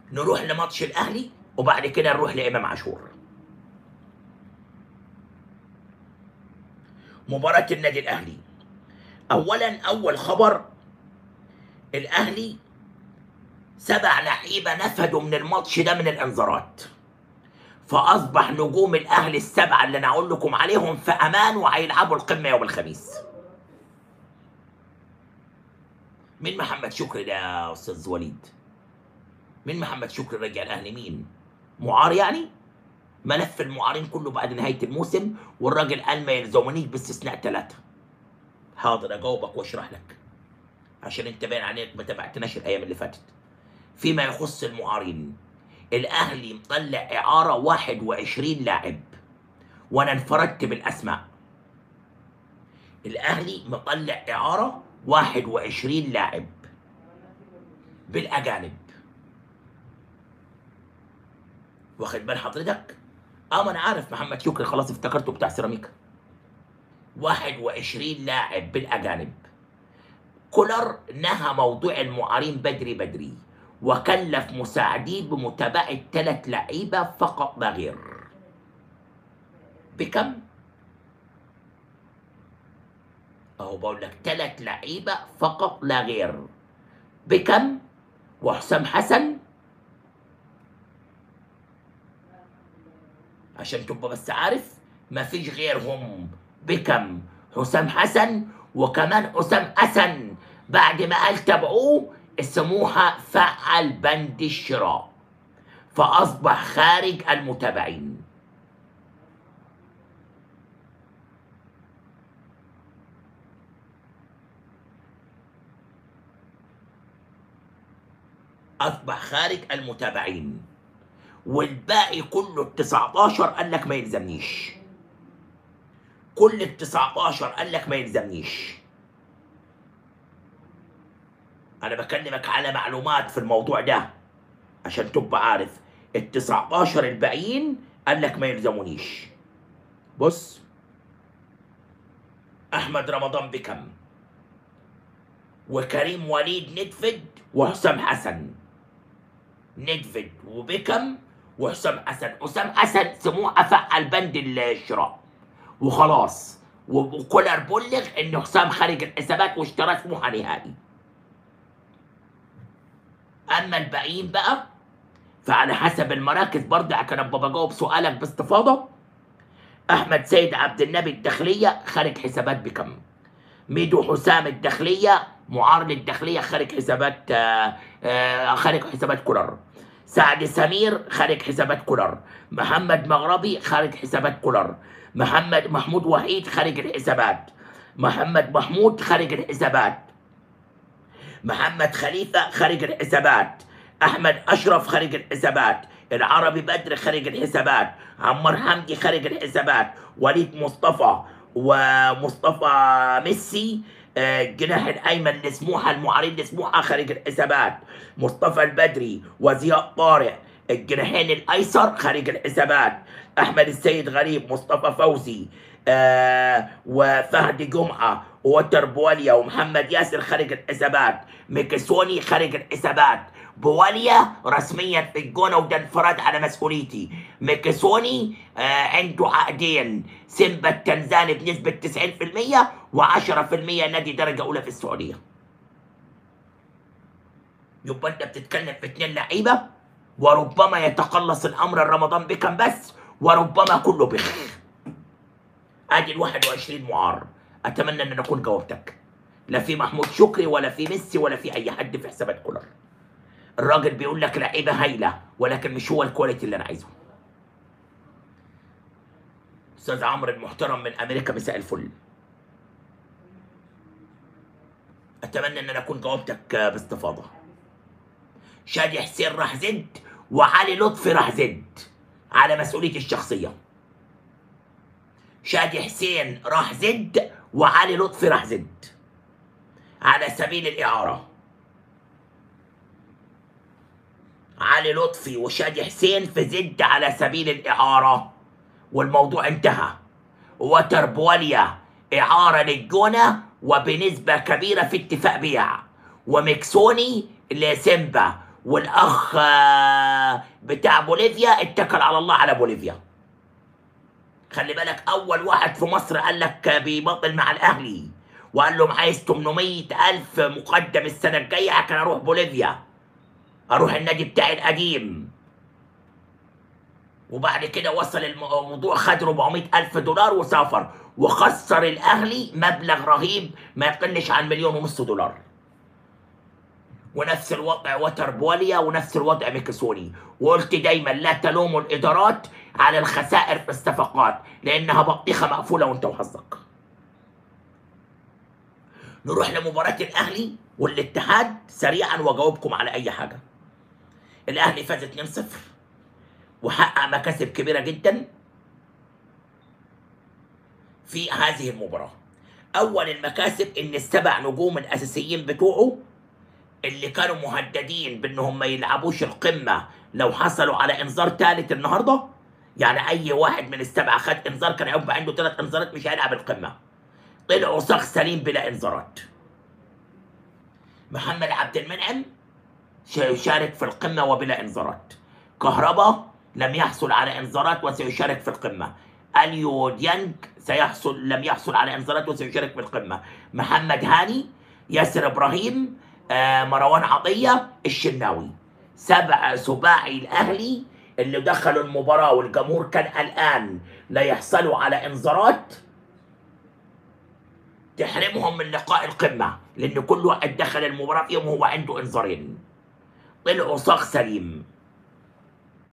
نروح لماتش الاهلي وبعد كده نروح لامام عاشور مباراة النادي الاهلي اولا اول خبر الاهلي سبع لعيبه نفدوا من الماتش ده من الانذارات فاصبح نجوم الاهلي السبعه اللي انا اقول لكم عليهم في امان وهيلعبوا القمه يوم الخميس مين محمد شكري ده يا استاذ وليد مين محمد شكري رجع الاهلي مين معار يعني ملف المعارين كله بعد نهايه الموسم والراجل قال ما يلزمنيش باستثناء ثلاثه حاضر اجاوبك واشرح لك عشان انت باين عليك ما تابعتناش الايام اللي فاتت فيما يخص المعارين الاهلي مطلع اعاره 21 لاعب وانا انفردت بالاسماء الاهلي مطلع اعاره 21 لاعب بالاجانب واخد بال حضرتك اه ما انا عارف محمد شكري خلاص افتكرته بتاع سيراميكا 21 لاعب بالاجانب كولر نهى موضوع المعارين بدري بدري وكلف مساعديه بمتابعة ثلاث لعيبة فقط لا غير بكم؟ أهو بقول لك ثلاث لعيبة فقط لا غير بكم؟ وحسام حسن عشان تبقى بس عارف ما فيش غيرهم بكم حسام حسن وكمان حسام حسن بعد ما قال تابعوه سموحة فعل بند الشراء فأصبح خارج المتابعين أصبح خارج المتابعين والباقي كله ال 19 قال لك ما يلزمنيش كل ال 19 قال لك ما يلزمنيش انا بكلمك على معلومات في الموضوع ده عشان تبقى عارف ال 19 الباقيين قال لك ما يلزمونيش بص احمد رمضان بكم وكريم وليد ندفد وحسام حسن ندفد وبكم وحسام حسن حسام حسن سموه فعل بند الشراء وخلاص وكولر بلغ ان حسام خارج الحسابات واشترى سموحه نهائي اما الباقيين بقى فعلى حسب المراكز برضه عشان ابقى بجاوب سؤالك باستفاضه احمد سيد عبد النبي الداخليه خارج حسابات بكم ميدو حسام الداخليه معار للداخليه خارج حسابات آه، آه، خارج حسابات كولر سعد سمير خارج حسابات كولر محمد مغربي خارج حسابات كولر محمد محمود وحيد خارج الحسابات محمد محمود خارج الحسابات محمد خليفة خارج الحسابات أحمد أشرف خارج الحسابات العربي بدر خارج الحسابات عمار حمدي خارج الحسابات وليد مصطفى ومصطفى ميسي آه، الجناح الايمن لسموحه المعارين لسموحه خارج الحسابات مصطفى البدري وزياء طارق الجناحين الايسر خارج الحسابات احمد السيد غريب مصطفى فوزي آه وفهد جمعه ووتر بواليا ومحمد ياسر خارج الحسابات ميكسوني خارج الحسابات بواليا رسميا في الجونة وده انفراد على مسؤوليتي ميكسوني آه عنده عقدين سيمبا التنزاني بنسبة 90% و10% نادي درجة أولى في السعودية يبقى أنت بتتكلم في اتنين لعيبة وربما يتقلص الأمر رمضان بكم بس وربما كله بخير ادي ال 21 معار اتمنى ان أنا اكون جاوبتك لا في محمود شكري ولا في ميسي ولا في اي حد في حسابات كولر الراجل بيقول لك لعيبه هايله ولكن مش هو الكواليتي اللي انا عايزه استاذ عمرو المحترم من امريكا مساء الفل اتمنى ان انا اكون جاوبتك باستفاضه شادي حسين راح زد وعلي لطفي راح زد على مسؤوليتي الشخصيه شادي حسين راح زد وعلي لطفي راح زد على سبيل الإعارة علي لطفي وشادي حسين في زد على سبيل الإعارة والموضوع انتهى وتر بواليا إعارة للجونة وبنسبة كبيرة في اتفاق بيع ومكسوني لسيمبا والاخ آه، بتاع بوليفيا اتكل على الله على بوليفيا خلي بالك اول واحد في مصر قال لك بيبطل مع الاهلي وقال لهم عايز 800 الف مقدم السنه الجايه عشان اروح بوليفيا اروح النادي بتاعي القديم وبعد كده وصل الموضوع خد 400 الف دولار وسافر وخسر الاهلي مبلغ رهيب ما يقلش عن مليون ونص دولار ونفس الوضع وتر بوليا ونفس الوضع ميكسوني وقلت دايما لا تلوموا الادارات على الخسائر في الصفقات لانها بطيخه مقفوله وانت وحظك نروح لمباراة الأهلي والاتحاد سريعا وأجاوبكم على أي حاجة. الأهلي فاز 2-0 وحقق مكاسب كبيرة جدا في هذه المباراة. أول المكاسب إن السبع نجوم الأساسيين بتوعه اللي كانوا مهددين بإنهم ما يلعبوش القمة لو حصلوا على إنذار ثالث النهاردة يعني أي واحد من السبعة خد إنذار كان هيبقى عنده ثلاث إنذارات مش هيلعب القمة. طلعوا صاغ سليم بلا انذارات محمد عبد المنعم سيشارك في القمة وبلا انذارات كهربا لم يحصل على انذارات وسيشارك في القمة اليو ديانج سيحصل لم يحصل على انذارات وسيشارك في القمة محمد هاني ياسر ابراهيم آه مروان عطية الشناوي سبع سباعي الاهلي اللي دخلوا المباراة والجمهور كان قلقان لا يحصلوا على انذارات تحرمهم من لقاء القمة لأن كل واحد دخل المباراة فيهم هو عنده إنذارين طلعوا صاغ سليم